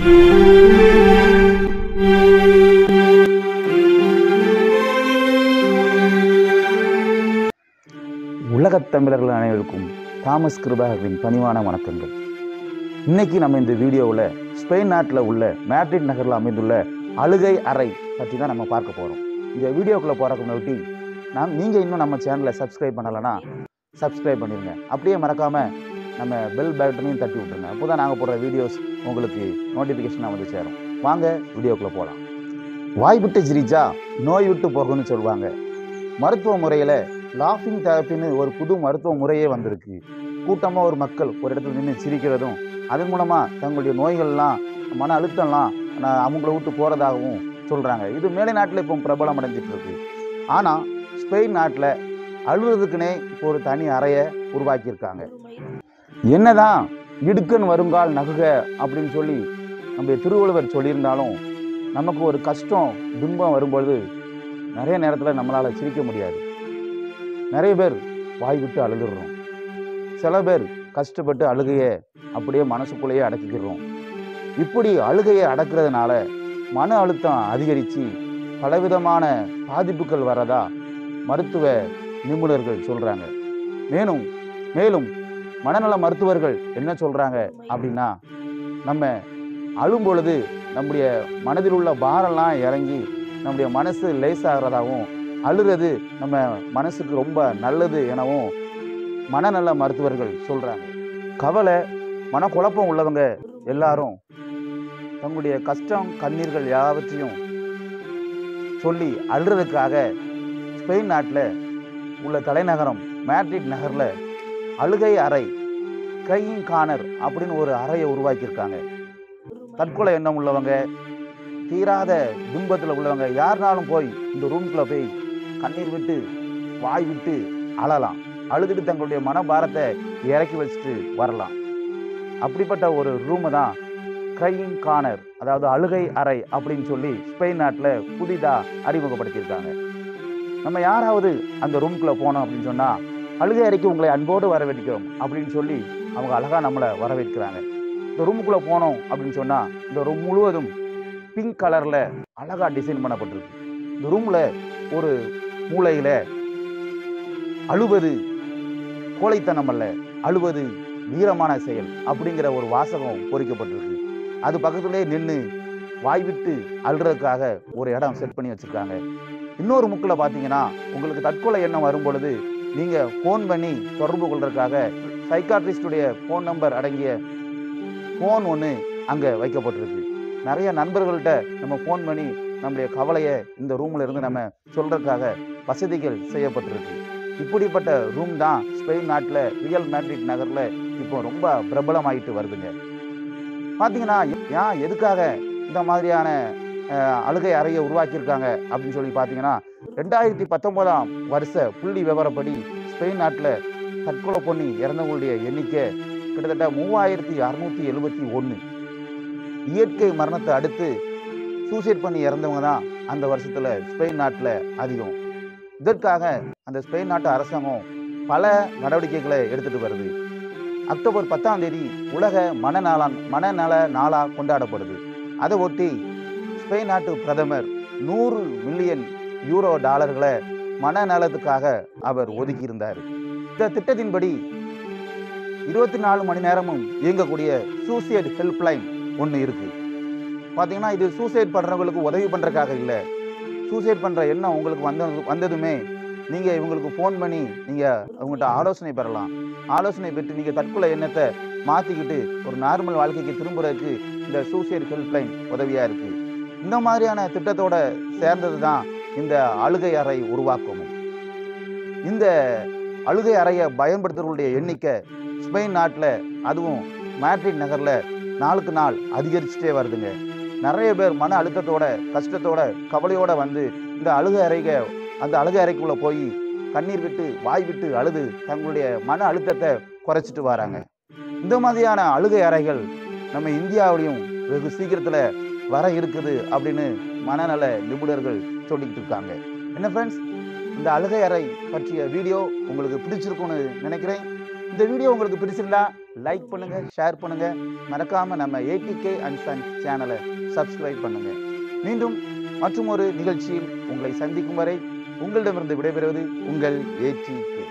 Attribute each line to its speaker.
Speaker 1: உலகத் தமிழர்கள் அனைவருக்கும் தாமஸ் கிருபாகரின் பணிவான வணக்கங்கள் இன்னைக்கு நம்ம இந்த வீடியோவில் ஸ்பெயின் நாட்டில் உள்ள மேட்ரிட் நகரில் அமைந்துள்ள அழுகை அறை பற்றி தான் நம்ம பார்க்க போகிறோம் இந்த வீடியோக்குள்ளே போகிறக்கு முன்னாடி நாம் நீங்கள் இன்னும் நம்ம சேனலை சப்ஸ்கிரைப் பண்ணலைன்னா சப்ஸ்கிரைப் பண்ணிடுங்க அப்படியே மறக்காமல் நம்ம பெல் பட்டனையும் தட்டி விட்டுருங்க அப்போ தான் நாங்கள் போடுற வீடியோஸ் உங்களுக்கு நோட்டிஃபிகேஷனாக வந்து சேரும் வாங்க வீடியோக்குள்ளே போகலாம் வாய் விட்டு சிரிச்சா நோய் விட்டு போகும்னு சொல்லுவாங்க மருத்துவ முறையில் லாஃபிங் தெரப்பின்னு ஒரு புது மருத்துவ முறையே வந்திருக்கு கூட்டமாக ஒரு மக்கள் ஒரு இடத்துல நின்று சிரிக்கிறதும் அதன் மூலமாக தங்களுடைய நோய்கள்லாம் மன அழுத்தம்லாம் நான் அவங்கள விட்டு போகிறதாகவும் சொல்கிறாங்க இது மேலை நாட்டில் இப்போ பிரபலம் அடைஞ்சிட்டு இருக்கு ஆனால் ஸ்பெயின் நாட்டில் அழுகிறதுக்குனே இப்போ ஒரு தனி அறையை உருவாக்கியிருக்காங்க என்னதான் இடுக்கன் வருங்கால் நகுக அப்படின்னு சொல்லி நம்முடைய திருவள்ளுவர் சொல்லியிருந்தாலும் நமக்கு ஒரு கஷ்டம் துன்பம் வரும்பொழுது நிறைய நேரத்தில் நம்மளால் சிரிக்க முடியாது நிறைய பேர் வாய் விட்டு அழுதுடுறோம் சில பேர் கஷ்டப்பட்டு அழுகையை அப்படியே மனசுக்குள்ளேயே அடக்கிக்கிறோம் இப்படி அழுகையை அடக்கிறதுனால மன அழுத்தம் அதிகரித்து பலவிதமான பாதிப்புகள் வரதா மருத்துவ நிபுணர்கள் சொல்கிறாங்க மேலும் மேலும் மனநல மருத்துவர்கள் என்ன சொல்கிறாங்க அப்படின்னா நம்ம அழும் பொழுது நம்முடைய மனதில் உள்ள பாரம்லாம் இறங்கி நம்முடைய மனசு லேசாகிறதாகவும் அழுறது நம்ம மனசுக்கு ரொம்ப நல்லது எனவும் மனநல மருத்துவர்கள் சொல்கிறாங்க கவலை மனக்குழப்பம் உள்ளவங்க எல்லாரும் தங்களுடைய கஷ்டம் கண்ணீர்கள் யாவற்றையும் சொல்லி அழுறதுக்காக ஸ்பெயின் நாட்டில் உள்ள தலைநகரம் மேட்ரிட் நகரில் அழுகை அறை கையின் கானர் அப்படின்னு ஒரு அறையை உருவாக்கியிருக்காங்க தற்கொலை எண்ணம் உள்ளவங்க தீராத துன்பத்தில் உள்ளவங்க யாருனாலும் போய் இந்த ரூம்குள்ளே போய் கண்ணீர் விட்டு வாய் விட்டு அழலாம் அழுதுட்டு தங்களுடைய மனபாரத்தை இறக்கி வச்சுட்டு வரலாம் அப்படிப்பட்ட ஒரு ரூமை தான் கிரையிங் கார்னர் அதாவது அழுகை அறை அப்படின்னு சொல்லி ஸ்பெயின் நாட்டில் புதிதாக அறிமுகப்படுத்தியிருக்காங்க நம்ம யாராவது அந்த ரூம்குள்ளே போனோம் அப்படின்னு சொன்னால் அழுகை அறைக்கு உங்களை அன்போடு வரவேற்கிறோம் அப்படின்னு சொல்லி அவங்க அழகாக நம்மளை வரவேற்கிறாங்க இந்த ரூமுக்குள்ளே போனோம் அப்படின்னு சொன்னால் இந்த ரூம் முழுவதும் பிங்க் கலரில் அழகாக டிசைன் பண்ணப்பட்டிருக்கு இந்த ரூமில் ஒரு மூலையில் அழுவது கோழைத்தனம் அல்ல அழுவது வீரமான செயல் அப்படிங்கிற ஒரு வாசகம் பொறிக்கப்பட்டிருக்கு அது பக்கத்துலேயே நின்று வாய் விட்டு அழுறதுக்காக ஒரு இடம் செட் பண்ணி வச்சுருக்காங்க இன்னொரு முக்கில் பார்த்தீங்கன்னா உங்களுக்கு தற்கொலை எண்ணம் வரும் பொழுது நீங்கள் ஃபோன் பண்ணி தொடர்பு கொள்றதுக்காக சைக்காட்ரிஸ்டுடைய ஃபோன் நம்பர் அடங்கிய ஃபோன் ஒன்று அங்கே வைக்கப்பட்டிருக்கு நிறைய நண்பர்கள்ட்ட நம்ம ஃபோன் பண்ணி நம்முடைய கவலையை இந்த ரூமில் இருந்து நம்ம சொல்கிறதுக்காக வசதிகள் செய்யப்பட்டிருக்கு இப்படிப்பட்ட ரூம் தான் ஸ்பெயின் நாட்டில் ரியல் மேட்ரிட் நகரில் இப்போ ரொம்ப பிரபலமாயிட்டு வருதுங்க பார்த்தீங்கன்னா ஏன் எதுக்காக இந்த மாதிரியான அஹ், அழுகை அறையை உருவாக்கியிருக்காங்க அப்படின்னு சொல்லி பார்த்தீங்கன்னா ரெண்டாயிரத்தி பத்தொம்போதாம் வருஷ புள்ளி விவரப்படி ஸ்பெயின் நாட்டில் தற்கொலை பண்ணி இறந்தவங்களுடைய எண்ணிக்கை கிட்டத்தட்ட மூவாயிரத்தி அறுநூற்றி எழுபத்தி ஒன்று இயற்கை மரணத்தை அடுத்து சூசைட் பண்ணி இறந்தவங்க தான் அந்த வருஷத்தில் ஸ்பெயின் நாட்டில் அதிகம் இதற்காக அந்த ஸ்பெயின் நாட்டு அரசாங்கம் பல நடவடிக்கைகளை எடுத்துட்டு வருது அக்டோபர் பத்தாம் தேதி உலக மனநலன் மனநல நாளாக கொண்டாடப்படுது அதை ஒட்டி ஸ்பெயின் நாட்டு பிரதமர் நூறு மில்லியன் யூரோ டாலர்களை மனநலத்துக்காக அவர் ஒதுக்கியிருந்தார் இந்த திட்டத்தின்படி இருபத்தி நாலு மணி நேரமும் இயங்கக்கூடிய சூசைட் ஹெல்ப்லைன் ஒன்று இருக்குது பார்த்தீங்கன்னா இது சூசைட் பண்ணுறவங்களுக்கு உதவி பண்ணுறதுக்காக இல்லை சூசைட் பண்ணுற எண்ணம் உங்களுக்கு வந்த வந்ததுமே நீங்கள் இவங்களுக்கு ஃபோன் பண்ணி நீங்கள் அவங்கள்ட்ட ஆலோசனை பெறலாம் ஆலோசனை பெற்று நீங்கள் தற்கொலை எண்ணத்தை மாற்றிக்கிட்டு ஒரு நார்மல் வாழ்க்கைக்கு திரும்புறதுக்கு இந்த சூசைட் ஹெல்ப்லைன் உதவியாக இருக்குது இந்த மாதிரியான திட்டத்தோட சேர்ந்தது தான் இந்த அழுகை அறை உருவாக்கமும் இந்த அழுகை அறையை பயன்படுத்துகிறவங்களுடைய எண்ணிக்கை ஸ்பெயின் நாட்டில் அதுவும் மேட்ரிட் நகரில் நாளுக்கு நாள் அதிகரிச்சுட்டே வருதுங்க நிறைய பேர் மன அழுத்தத்தோட கஷ்டத்தோட கவலையோட வந்து இந்த அழுகை அறைக அந்த அழுகை அறைக்குள்ளே போய் கண்ணீர் விட்டு வாய் விட்டு அழுது தங்களுடைய மன அழுத்தத்தை குறைச்சிட்டு வராங்க இந்த மாதிரியான அழுகை அறைகள் நம்ம இந்தியாவிலையும் வெகு சீக்கிரத்தில் வர இருக்குது அப்படின்னு மனநல நிபுணர்கள் சொல்லிக்கிட்டு இருக்காங்க என்ன ஃப்ரெண்ட்ஸ் இந்த அழுகை அறை பற்றிய வீடியோ உங்களுக்கு பிடிச்சிருக்கும்னு நினைக்கிறேன் இந்த வீடியோ உங்களுக்கு பிடிச்சிருந்தா லைக் பண்ணுங்க ஷேர் பண்ணுங்க மறக்காம நம்ம ஏடிகே அண்ட் சன்ஸ் சேனலை சப்ஸ்கிரைப் பண்ணுங்க மீண்டும் மற்றும் ஒரு நிகழ்ச்சியில் உங்களை சந்திக்கும் வரை உங்களிடமிருந்து விடைபெறுவது உங்கள் ஏடிகே